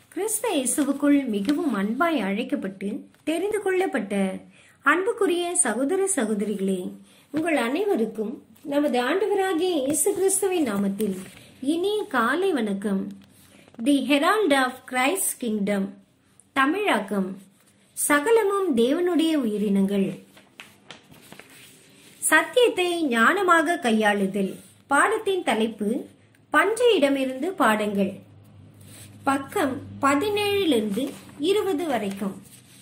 கிறிஸ்த இயேசுவுக்குள் மிகவும் அன்பாய் அழைக்கப்பட்டு தெரிந்து கொள்ளப்பட்ட அன்புக்குரிய சகோதர சகோதரிகளே உங்கள் அனைவருக்கும் நமது ஆண்டவராகிய இயேசு கிறிஸ்துவின் நாமத்தில் இனிய காலை வணக்கம் the herald of Christ kingdom தமிழாக்கம் சகலமும் தேவனுடைய உயிரினங்கள் சத்தியத்தை ஞானமாக கையாளுதல் பாடத்தின் தலைப்பு பன்றையிடமிருந்து பாடங்கள் பக்கம் பதினேழிலிருந்து இருபது வரைக்கும்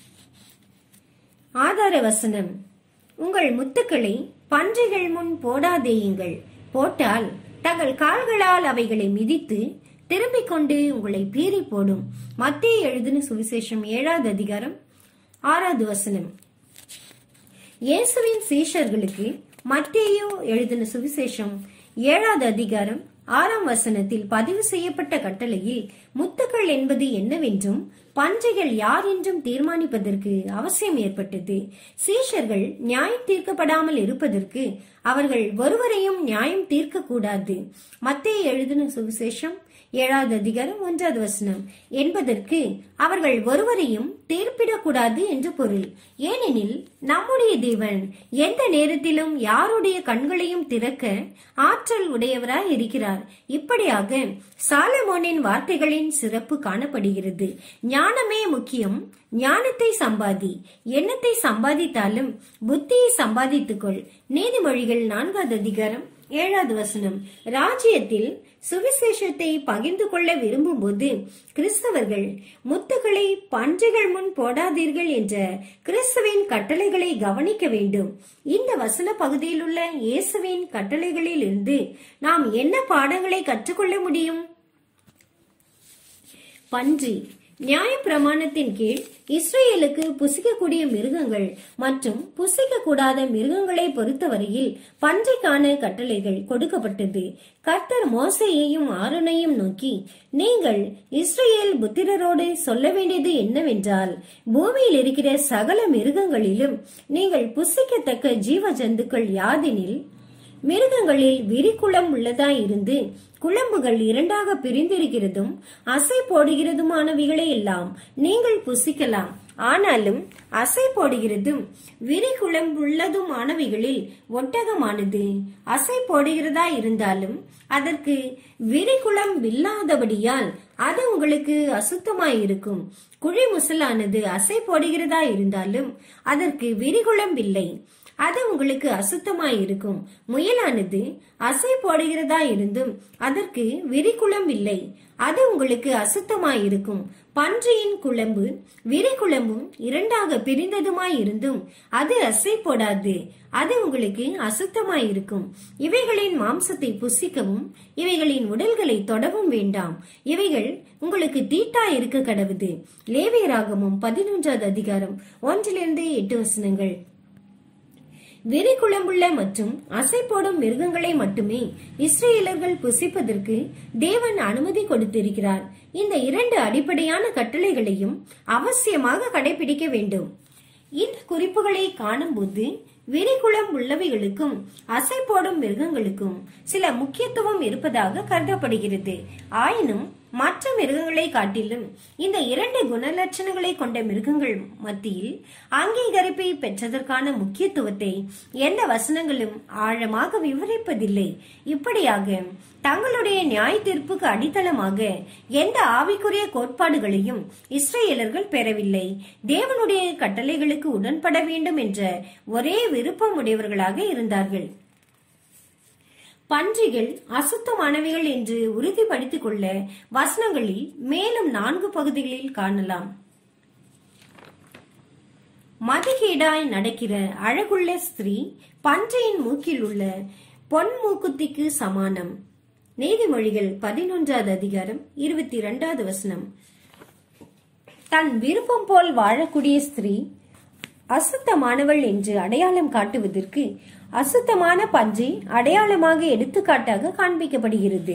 ஆதார வசனம் உங்கள் முத்துக்களை பன்றிகள் முன் போடாதேயுங்கள் போட்டால் தங்கள் கால்களால் அவைகளை மிதித்து திரும்பிக் கொண்டு உங்களை பீறி போடும் மத்திய எழுதின சுவிசேஷம் ஏழாவது அதிகாரம் ஆறாவது வசனம் இயேசுவின் சீஷர்களுக்கு மத்தேயு எழுதின சுவிசேஷம் ஏழாவது அதிகாரம் ஆறாம் வசனத்தில் பதிவு செய்யப்பட்ட கட்டளையில் முத்துக்கள் என்பது என்னவென்றும் பன்றைகள் யார் என்றும் தீர்மானிப்பதற்கு அவசியம் ஏற்பட்டது சீஷர்கள் நியாயம் தீர்க்கப்படாமல் இருப்பதற்கு அவர்கள் ஒருவரையும் நியாயம் தீர்க்கக்கூடாது மத்திய எழுதின சுவிசேஷம் ஏழாவது அதிகாரம் ஒன்றாவது வசனம் என்பதற்கு அவர்கள் ஒருவரையும் தீர்ப்பிடக்கூடாது என்று பொருள் ஏனெனில் நம்முடைய தேவன் எந்த நேரத்திலும் யாருடைய கண்களையும் திறக்க ஆற்றல் உடையவராய் இருக்கிறார் இப்படியாக சாலமோனின் வார்த்தைகளின் சிறப்பு காணப்படுகிறது ஞானமே முக்கியம் ஞானத்தை சம்பாதி எண்ணத்தை சம்பாதித்தாலும் புத்தியை சம்பாதித்துக்கொள் நீதிமொழிகள் நான்காவது அதிகாரம் ஏழாவது வசனம் ராஜ்யத்தில் சுவிசேஷத்தை பகிர்ந்து கொள்ள விரும்பும் போது கிறிஸ்தவர்கள் முத்துகளை பன்றிகள் முன் போடாதீர்கள் என்ற கிறிஸ்துவின் கட்டளைகளை கவனிக்க வேண்டும் இந்த வசன பகுதியில் உள்ள இயேசுவின் கட்டளைகளில் இருந்து நாம் என்ன பாடங்களை கற்றுக்கொள்ள முடியும் பன்றி நியாய பிரமாணத்தின் கீழ் இஸ்ரேலுக்கு புசிக்கக்கூடிய மிருகங்கள் மற்றும் புசிக்கக்கூடாத மிருகங்களை பொறுத்தவரையில் பன்றைக்கான கட்டளைகள் கொடுக்கப்பட்டது கர்த்தர் மோசையையும் ஆரோனையும் நோக்கி நீங்கள் இஸ்ரேல் புத்திரரோடு சொல்ல வேண்டியது என்னவென்றால் பூமியில் இருக்கிற சகல மிருகங்களிலும் நீங்கள் புசிக்கத்தக்க ஜீவ ஜந்துக்கள் யாதெனில் மிருகங்களில் விரிகுளம் உள்ளதாய் இருந்து குழம்புகள் இரண்டாக பிரிந்திருக்கிறதும் அசை போடுகிறதுமானவைகளை எல்லாம் நீங்கள் புசிக்கலாம் ஆனாலும் அசை போடுகிறதும் விரிகுளம்புள்ளதுமானவைகளில் ஒட்டகமானது அசை போடுகிறதா இருந்தாலும் அதற்கு விரிகுளம் இல்லாதபடியால் அது உங்களுக்கு அசுத்தமாயிருக்கும் குழி முசலானது அசை போடுகிறதா இருந்தாலும் அதற்கு விரிகுளம் இல்லை அது உங்களுக்கு அசுத்தமாய் இருக்கும் முயலானது அசை போடுகிறதா இருந்தும் அதற்கு விரிகுளம் இல்லை அது உங்களுக்கு அசுத்தமாய் இருக்கும் பன்றியின் குழம்பு விரிகுளம்பும் இரண்டாக பிரிந்ததுமாய் இருந்தும் அது அசை போடாது அது உங்களுக்கு அசுத்தமாய் இருக்கும் இவைகளின் மாம்சத்தை புசிக்கவும் இவைகளின் உடல்களை தொடவும் வேண்டாம் இவைகள் உங்களுக்கு தீட்டா இருக்க கடவுது லேவியராகமும் பதினொன்றாவது அதிகாரம் ஒன்றிலிருந்து எட்டு வசனங்கள் விரிகுளம்புள்ள மற்றும் அசை போடும் மிருகங்களை மட்டுமே இஸ்ரேலர்கள் புசிப்பதற்கு தேவன் அனுமதி கொடுத்திருக்கிறார் இந்த இரண்டு அடிப்படையான கட்டளைகளையும் அவசியமாக கடைபிடிக்க வேண்டும் இந்த குறிப்புகளை காணும்போது விரிகுளம் உள்ளவைகளுக்கும் அசை போடும் மிருகங்களுக்கும் சில முக்கியத்துவம் இருப்பதாக கருதப்படுகிறது ஆயினும் மற்ற மிருகங்களை காட்டிலும் இந்த இரண்டு குணலட்சணங்களை கொண்ட மிருகங்கள் மத்தியில் அங்கீகரிப்பை பெற்றதற்கான முக்கியத்துவத்தை எந்த வசனங்களும் ஆழமாக விவரிப்பதில்லை இப்படியாக தங்களுடைய நியாய தீர்ப்புக்கு அடித்தளமாக எந்த ஆவிக்குரிய கோட்பாடுகளையும் இஸ்ரேலர்கள் பெறவில்லை தேவனுடைய கட்டளைகளுக்கு உடன்பட வேண்டும் என்ற ஒரே விருப்பம் உடையவர்களாக இருந்தார்கள் பன்றிகள் அசுத்தமானவைகள் என்று உறுதிப்படுத்திக் கொள்ள வசனங்களில் மேலும் நான்கு பகுதிகளில் காணலாம் மதிகேடாய் நடக்கிற அழகுள்ள ஸ்திரீ பன்றியின் மூக்கில் உள்ள பொன் மூக்குத்திக்கு சமானம் நீதிமொழிகள் பதினொன்றாவது அதிகாரம் இருபத்தி இரண்டாவது வசனம் தன் விருப்பம் போல் வாழக்கூடிய ஸ்திரீ அசுத்தமானவள் என்று அடையாளம் காட்டுவதற்கு அசுத்தமான பன்றி அடையாளமாக எடுத்துக்காட்டாக காண்பிக்கப்படுகிறது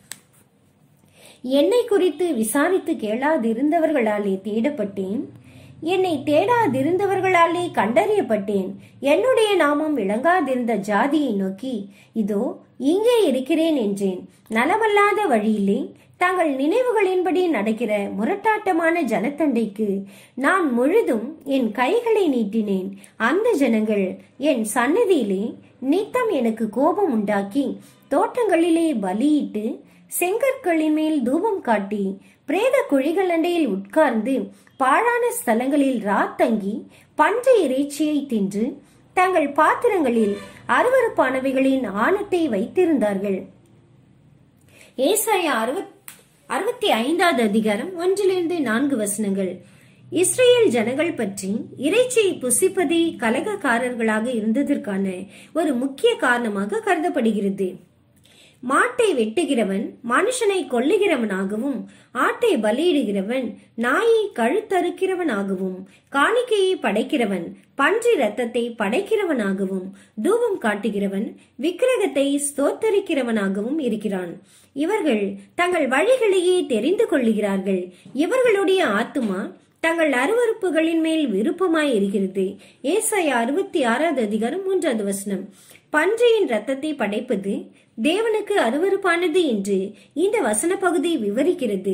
என்னை குறித்து விசாரித்து கேளாதிருந்தவர்களாலே தேடப்பட்டேன் என்னை தேடாதிருந்தவர்களாலே கண்டறியப்பட்டேன் என்னுடைய நாமம் விளங்காதிருந்த ஜாதியை நோக்கி இதோ இங்கே இருக்கிறேன் என்றேன் நலமல்லாத வழியிலே தங்கள் நினைவுகளின்படி நடக்கிற முரட்டாட்டமான ஜனத்தண்டைக்கு நான் முழுதும் என் கைகளை நீட்டினேன் அந்த ஜனங்கள் என் சன்னதியிலே நித்தம் எனக்கு கோபம் உண்டாக்கி தோட்டங்களிலே பலியிட்டு செங்கற்களின் மேல் தூபம் காட்டி பிரேத குழிகள் அண்டையில் உட்கார்ந்து பாழான ஸ்தலங்களில் ராத்தங்கி பஞ்ச இறைச்சியை தின்று தங்கள் பாத்திரங்களில் அருவருப்பானவைகளின் ஆணத்தை வைத்திருந்தார்கள் ஏசாயா அறுபத் அறுபத்தி ஐந்தாவது அதிகாரம் ஒன்றிலிருந்து நான்கு வசனங்கள் இஸ்ரேல் ஜனங்கள் பற்றி இறைச்சியை புசிப்பதே கலகக்காரர்களாக இருந்ததற்கான ஒரு முக்கிய காரணமாக கருதப்படுகிறது மாட்டை வெட்டுகிறவன் மனுஷனை கொல்லுகிறவனாகவும் ஆட்டை பலியிடுகிறவன் நாயை கழுத்தறுக்கிறவனாகவும் காணிக்கையை படைக்கிறவன் பன்றி ரத்தத்தை படைக்கிறவனாகவும் தூபம் காட்டுகிறவன் விக்கிரகத்தை ஸ்தோத்தரிக்கிறவனாகவும் இருக்கிறான் இவர்கள் தங்கள் வழிகளையே தெரிந்து கொள்ளுகிறார்கள் இவர்களுடைய ஆத்துமா தங்கள் அருவறுப்புகளின் மேல் விருப்பமாய் இருக்கிறது ஏசாயா அறுபத்தி ஆறாவது அதிகாரம் மூன்றாவது வசனம் பன்றியின் ரத்தத்தை படைப்பது தேவனுக்கு அருவருப்பானது என்று இந்த வசன பகுதி விவரிக்கிறது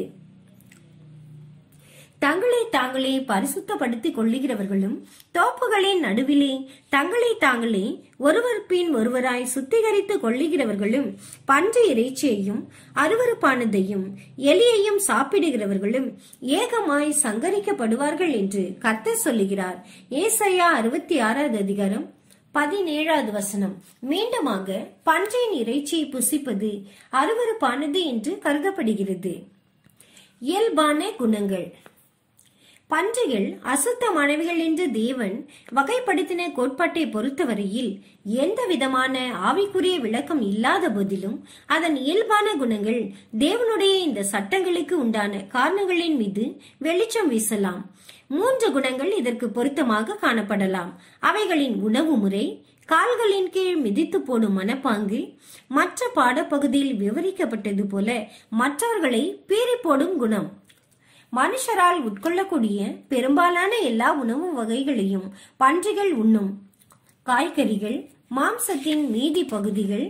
தங்களை தாங்களே பரிசுத்தப்படுத்திக் கொள்ளுகிறவர்களும் தோப்புகளின் நடுவிலே தங்களை தாங்களே ஒருவர் பின் ஒருவராய் சுத்திகரித்துக் கொள்ளுகிறவர்களும் பன்றி இறைச்சியையும் அருவருப்பானதையும் எலியையும் சாப்பிடுகிறவர்களும் ஏகமாய் சங்கரிக்கப்படுவார்கள் என்று கர்த்தர் சொல்லுகிறார் ஏசையா அறுபத்தி ஆறாவது அதிகாரம் பதினேழாவது வசனம் மீண்டுமாக பன்றியின் இறைச்சியை புசிப்பது அருவருப்பானது என்று கருதப்படுகிறது இயல்பான குணங்கள் பன்றிகள் அசுத்தமானவைகள் என்று தேவன் வகைப்படுத்தின கோட்பாட்டை பொறுத்தவரையில் எந்த விதமான ஆவிக்குரிய விளக்கம் இல்லாத போதிலும் அதன் இயல்பான குணங்கள் தேவனுடைய இந்த சட்டங்களுக்கு உண்டான காரணங்களின் மீது வெளிச்சம் வீசலாம் மூன்று குணங்கள் இதற்கு பொருத்தமாக காணப்படலாம் அவைகளின் உணவு முறை கால்களின் கீழ் மிதித்து போடும் மனப்பாங்கு மற்ற பாடப்பகுதியில் விவரிக்கப்பட்டது போல மற்றவர்களை பீறி போடும் குணம் மனுஷரால் உட்கொள்ளக்கூடிய பெரும்பாலான எல்லா உணவு வகைகளையும் பன்றிகள் உண்ணும் காய்கறிகள் மாம்சத்தின் மீதி பகுதிகள்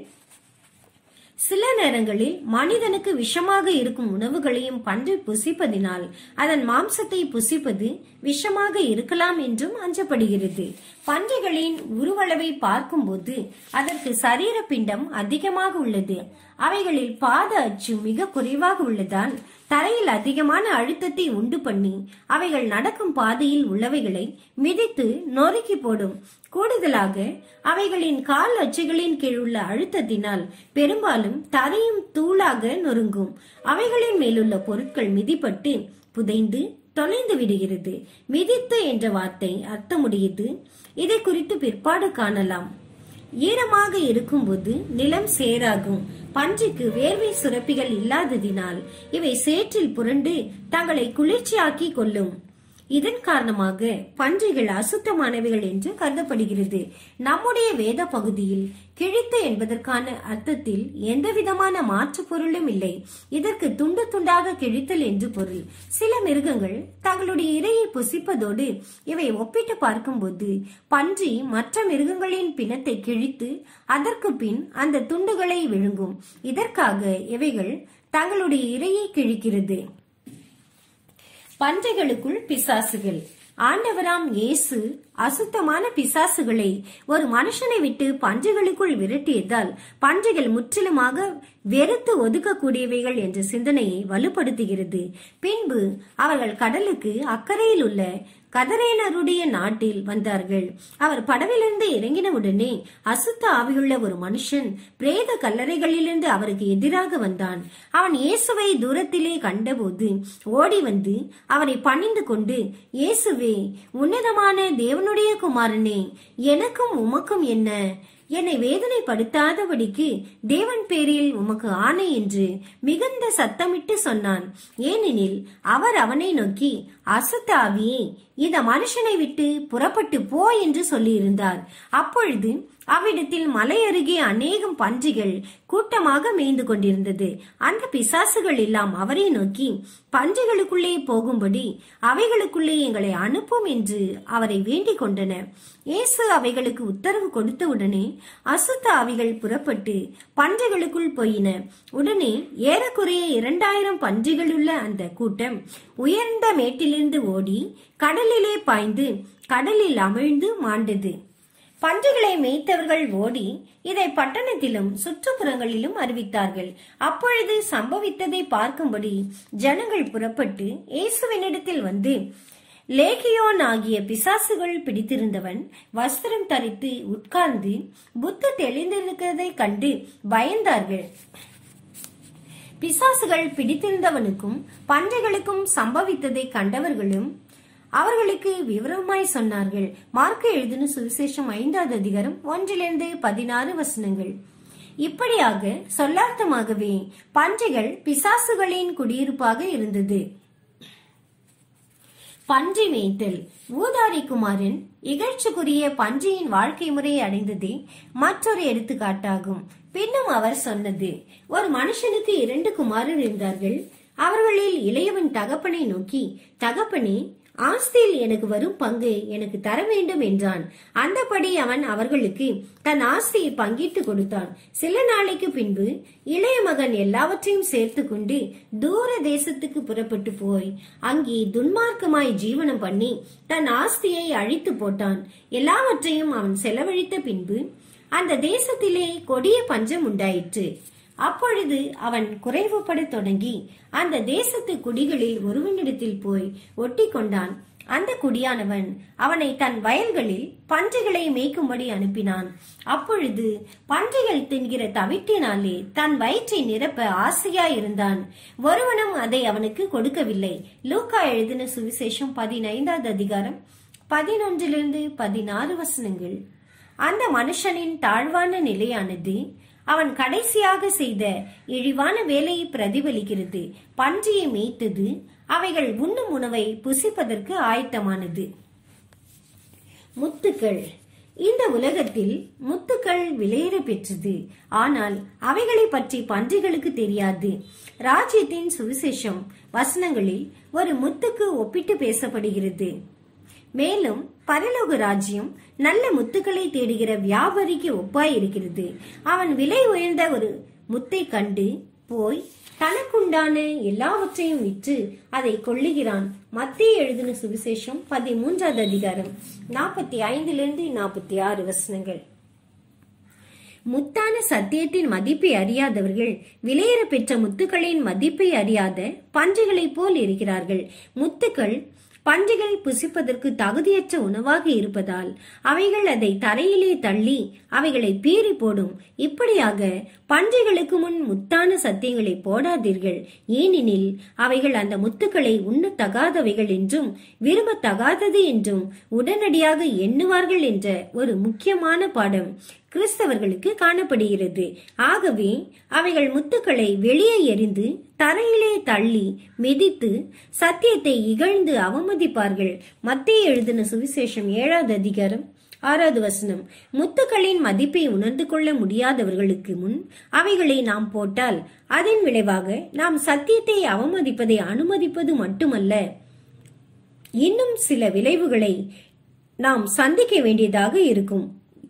சில நேரங்களில் மனிதனுக்கு விஷமாக இருக்கும் உணவுகளையும் பன்றி புசிப்பதினால் அதன் மாம்சத்தை புசிப்பது விஷமாக இருக்கலாம் என்றும் அஞ்சப்படுகிறது பன்றிகளின் உருவளவை பார்க்கும்போது அதற்கு சரீர பிண்டம் அதிகமாக உள்ளது அவைகளில் பாத அச்சு மிக குறைவாக உள்ளதால் தரையில் அதிகமான அழுத்தத்தை உண்டு பண்ணி அவைகள் நடக்கும் பாதையில் உள்ளவைகளை மிதித்து நொறுக்கி போடும் கூடுதலாக அவைகளின் கால் அச்சுகளின் கீழ் உள்ள அழுத்தத்தினால் பெரும்பாலும் தரையும் தூளாக நொறுங்கும் அவைகளின் மேலுள்ள பொருட்கள் மிதிப்பட்டு புதைந்து தொலைந்து விடுகிறது மிதித்து என்ற வார்த்தை அர்த்தமுடையது இதை குறித்து பிற்பாடு காணலாம் ஈரமாக இருக்கும்போது நிலம் சேராகும் பன்றிக்கு வேர்வை சுரப்பிகள் இல்லாததினால் இவை சேற்றில் புரண்டு தங்களை குளிர்ச்சியாக்கி கொள்ளும் இதன் காரணமாக பன்றிகள் அசுத்தமானவைகள் என்று கருதப்படுகிறது நம்முடைய வேத பகுதியில் கிழித்து என்பதற்கான அர்த்தத்தில் எந்தவிதமான மாற்று பொருளும் இல்லை இதற்கு துண்டு துண்டாக கிழித்தல் என்று பொருள் சில மிருகங்கள் தங்களுடைய இரையை புசிப்பதோடு இவை ஒப்பிட்டு பார்க்கும்போது பன்றி மற்ற மிருகங்களின் பிணத்தை கிழித்து அதற்கு பின் அந்த துண்டுகளை விழுங்கும் இதற்காக இவைகள் தங்களுடைய இரையை கிழிக்கிறது பன்றிகளுக்குள் பிசாசுகள் ஆண்டவராம் இயேசு அசுத்தமான பிசாசுகளை ஒரு மனுஷனை விட்டு பன்றிகளுக்குள் விரட்டியதால் பன்றிகள் முற்றிலுமாக வெறுத்து ஒதுக்கக்கூடியவைகள் என்ற சிந்தனையை வலுப்படுத்துகிறது பின்பு அவர்கள் கடலுக்கு அக்கறையில் உள்ள கதரேனருடைய நாட்டில் வந்தார்கள் அவர் படவிலிருந்து இறங்கினவுடனே அசுத்த ஆவியுள்ள ஒரு மனுஷன் பிரேத கல்லறைகளிலிருந்து அவருக்கு எதிராக வந்தான் அவன் இயேசுவை தூரத்திலே கண்டபோது ஓடி வந்து அவரை பணிந்து கொண்டு இயேசுவே உன்னதமான தேவனுடைய குமாரனே எனக்கும் உமக்கும் என்ன என்னை வேதனைப்படுத்தாதபடிக்கு தேவன் பேரில் உமக்கு ஆணை என்று மிகுந்த சத்தமிட்டு சொன்னான் ஏனெனில் அவர் அவனை நோக்கி அசுத்த ஆவியே இந்த மனுஷனை விட்டு புறப்பட்டு போ என்று சொல்லியிருந்தார் அப்பொழுது அவ்விடத்தில் மலை அருகே அநேகம் பன்றிகள் கூட்டமாக மேய்ந்து கொண்டிருந்தது அந்த பிசாசுகள் எல்லாம் அவரை நோக்கி பன்றிகளுக்குள்ளே போகும்படி அவைகளுக்குள்ளே எங்களை அனுப்பும் என்று அவரை வேண்டிக் கொண்டன இயேசு அவைகளுக்கு உத்தரவு கொடுத்தவுடனே அசுத்த அவைகள் புறப்பட்டு பன்றிகளுக்குள் போயின உடனே ஏறக்குறைய இரண்டாயிரம் பன்றிகளுள்ள அந்த கூட்டம் உயர்ந்த மேட்டிலிருந்து ஓடி கடலிலே பாய்ந்து கடலில் அமிழ்ந்து மாண்டது பன்றிகளை மேய்த்தவர்கள் ஓடி இதை பட்டணத்திலும் சுற்றுப்புறங்களிலும் அறிவித்தார்கள் அப்பொழுது சம்பவித்ததை பார்க்கும்படி ஜனங்கள் புறப்பட்டு இயேசுவினிடத்தில் வந்து லேகியோன் ஆகிய பிசாசுகள் பிடித்திருந்தவன் வஸ்திரம் தரித்து உட்கார்ந்து புத்து தெளிந்திருக்கிறதை கண்டு பயந்தார்கள் பிசாசுகள் பிடித்திருந்தவனுக்கும் பன்றிகளுக்கும் சம்பவித்ததை கண்டவர்களும் அவர்களுக்கு விவரமாய் சொன்னார்கள் மார்க்கு எழுதின சுவிசேஷம் ஐந்தாவது அதிகாரம் ஒன்றிலிருந்து பதினாறு வசனங்கள் இப்படியாக சொல்லார்த்தமாகவே பன்றிகள் பிசாசுகளின் குடியிருப்பாக இருந்தது பன்றி மேய்த்தல் ஊதாரி குமாரன் இகழ்ச்சிக்குரிய பன்றியின் வாழ்க்கை முறையை அடைந்ததே மற்றொரு எடுத்துக்காட்டாகும் பின்னும் அவர் சொன்னது ஒரு மனுஷனுக்கு இரண்டு குமாரர் இருந்தார்கள் அவர்களில் இளையவன் தகப்பனை நோக்கி தகப்பனே ஆஸ்தியில் எனக்கு வரும் பங்கு எனக்கு தர வேண்டும் என்றான் அந்தபடி அவன் அவர்களுக்கு தன் ஆஸ்தியை பங்கிட்டு கொடுத்தான் சில நாளைக்கு பின்பு இளைய மகன் எல்லாவற்றையும் சேர்த்து கொண்டு தூர தேசத்துக்கு புறப்பட்டு போய் அங்கே துன்மார்க்கமாய் ஜீவனம் பண்ணி தன் ஆஸ்தியை அழித்து போட்டான் எல்லாவற்றையும் அவன் செலவழித்த பின்பு அந்த தேசத்திலே கொடிய பஞ்சம் உண்டாயிற்று அப்பொழுது அவன் குறைவுபட தொடங்கி அந்த தேசத்து குடிகளில் ஒருவனிடத்தில் போய் ஒட்டி கொண்டான் அந்த குடியானவன் அவனை தன் வயல்களில் பன்றிகளை மேய்க்கும்படி அனுப்பினான் அப்பொழுது பன்றிகள் தின்கிற தவிட்டினாலே தன் வயிற்றை நிரப்ப ஆசையாயிருந்தான் ஒருவனும் அதை அவனுக்கு கொடுக்கவில்லை லூக்கா எழுதின சுவிசேஷம் பதினைந்தாவது அதிகாரம் பதினொன்றிலிருந்து பதினாறு வசனங்கள் அந்த மனுஷனின் தாழ்வான நிலையானது அவன் கடைசியாக செய்த இழிவான வேலையை பிரதிபலிக்கிறது பன்றியை மேய்த்தது அவைகள் உண்ணும் உணவை புசிப்பதற்கு ஆயத்தமானது முத்துக்கள் இந்த உலகத்தில் முத்துக்கள் விலையேற பெற்றது ஆனால் அவைகளை பற்றி பன்றிகளுக்கு தெரியாது ராஜ்யத்தின் சுவிசேஷம் வசனங்களில் ஒரு முத்துக்கு ஒப்பிட்டு பேசப்படுகிறது மேலும் பரலோக ராஜ்யம் நல்ல முத்துக்களை தேடுகிற வியாபாரிக்கு ஒப்பாய் இருக்கிறது அவன் விலை உயர்ந்த ஒரு முத்தை கண்டு போய் தனக்குண்டான எல்லாவற்றையும் விற்று அதை கொள்ளுகிறான் மத்திய எழுதின சுவிசேஷம் பதிமூன்றாவது அதிகாரம் நாற்பத்தி ஐந்திலிருந்து நாற்பத்தி ஆறு வசனங்கள் முத்தான சத்தியத்தின் மதிப்பை அறியாதவர்கள் விலையேற பெற்ற முத்துக்களின் மதிப்பை அறியாத பன்றிகளைப் போல் இருக்கிறார்கள் முத்துக்கள் பன்றிகள் புசிப்பதற்கு தகுதியற்ற உணவாக இருப்பதால் அவைகள் அதை தரையிலே தள்ளி அவைகளை பீறி போடும் இப்படியாக பன்றிகளுக்கு முன் முத்தான சத்தியங்களை போடாதீர்கள் ஏனெனில் அவைகள் அந்த முத்துக்களை உண்ணத்தகாதவைகள் என்றும் விரும்பத்தகாதது என்றும் உடனடியாக எண்ணுவார்கள் என்ற ஒரு முக்கியமான பாடம் கிறிஸ்தவர்களுக்கு காணப்படுகிறது ஆகவே அவைகள் முத்துக்களை வெளியே எறிந்து தரையிலே தள்ளி மிதித்து சத்தியத்தை இகழ்ந்து அவமதிப்பார்கள் மத்திய எழுதின சுவிசேஷம் ஏழாவது அதிகாரம் ஆறாவது வசனம் முத்துக்களின் மதிப்பை உணர்ந்து கொள்ள முடியாதவர்களுக்கு முன் அவைகளை நாம் போட்டால் அதன் விளைவாக நாம் சத்தியத்தை அவமதிப்பதை அனுமதிப்பது மட்டுமல்ல இன்னும் சில விளைவுகளை நாம் சந்திக்க வேண்டியதாக இருக்கும்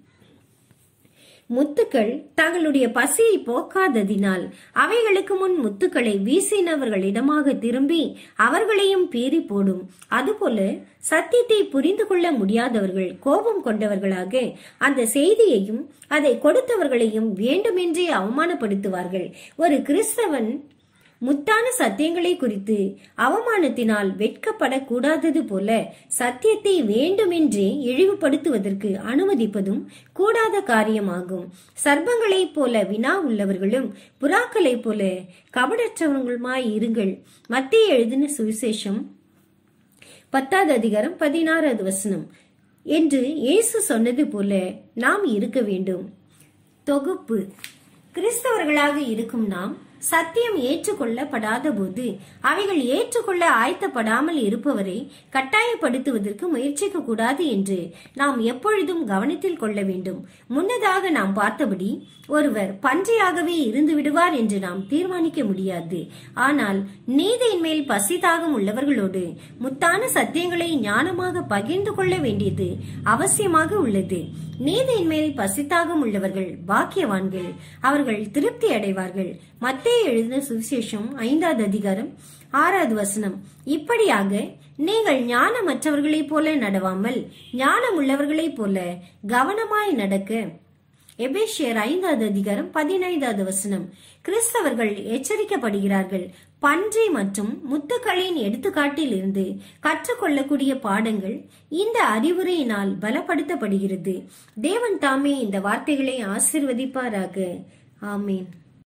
முத்துக்கள் தங்களுடைய பசியை போக்காததினால் அவைகளுக்கு முன் முத்துக்களை வீசினவர்களிடமாக திரும்பி அவர்களையும் பீறி போடும் அதுபோல சத்தியத்தை புரிந்து கொள்ள முடியாதவர்கள் கோபம் கொண்டவர்களாக அந்த செய்தியையும் அதை கொடுத்தவர்களையும் வேண்டுமென்றே அவமானப்படுத்துவார்கள் ஒரு கிறிஸ்தவன் முத்தான சத்தியங்களை குறித்து அவமானத்தினால் வெட்கப்படக்கூடாதது போல சத்தியத்தை வேண்டுமென்றே இழிவுபடுத்துவதற்கு அனுமதிப்பதும் கூடாத காரியமாகும் சர்ப்பங்களைப் போல வினா உள்ளவர்களும் புறாக்களைப் போல கபடற்றவர்களுமாய் இருங்கள் மத்திய எழுதின சுவிசேஷம் பத்தாவது அதிகாரம் பதினாறாவது வசனம் என்று இயேசு சொன்னது போல நாம் இருக்க வேண்டும் தொகுப்பு கிறிஸ்தவர்களாக இருக்கும் நாம் சத்தியம் ஏற்றுக்கொள்ளப்படாத போது அவைகள் ஏற்றுக்கொள்ள ஆயத்தப்படாமல் இருப்பவரை கட்டாயப்படுத்துவதற்கு முயற்சிக்க கூடாது என்று நாம் எப்பொழுதும் கவனத்தில் கொள்ள வேண்டும் முன்னதாக நாம் பார்த்தபடி ஒருவர் பன்றியாகவே இருந்து விடுவார் என்று நாம் தீர்மானிக்க முடியாது ஆனால் நீதியின் மேல் பசிதாகம் உள்ளவர்களோடு முத்தான சத்தியங்களை ஞானமாக பகிர்ந்து கொள்ள வேண்டியது அவசியமாக உள்ளது நீதியின் மேல் பசித்தாகம் உள்ளவர்கள் பாக்கியவான்கள் அவர்கள் திருப்தி அடைவார்கள் மத்திய எழுதின சுவிசேஷம் ஐந்தாவது அதிகாரம் ஆறாவது வசனம் இப்படியாக நீங்கள் ஞானமற்றவர்களைப் போல நடவாமல் ஞானம் உள்ளவர்களைப் போல கவனமாய் நடக்க எபேசியர் ஐந்தாவது அதிகாரம் பதினைந்தாவது வசனம் கிறிஸ்தவர்கள் எச்சரிக்கப்படுகிறார்கள் பன்றி மற்றும் முத்துக்களின் எடுத்துக்காட்டில் இருந்து கற்றுக்கொள்ளக்கூடிய பாடங்கள் இந்த அறிவுரையினால் பலப்படுத்தப்படுகிறது தேவன் தாமே இந்த வார்த்தைகளை ஆசிர்வதிப்பாராக ஆமீன்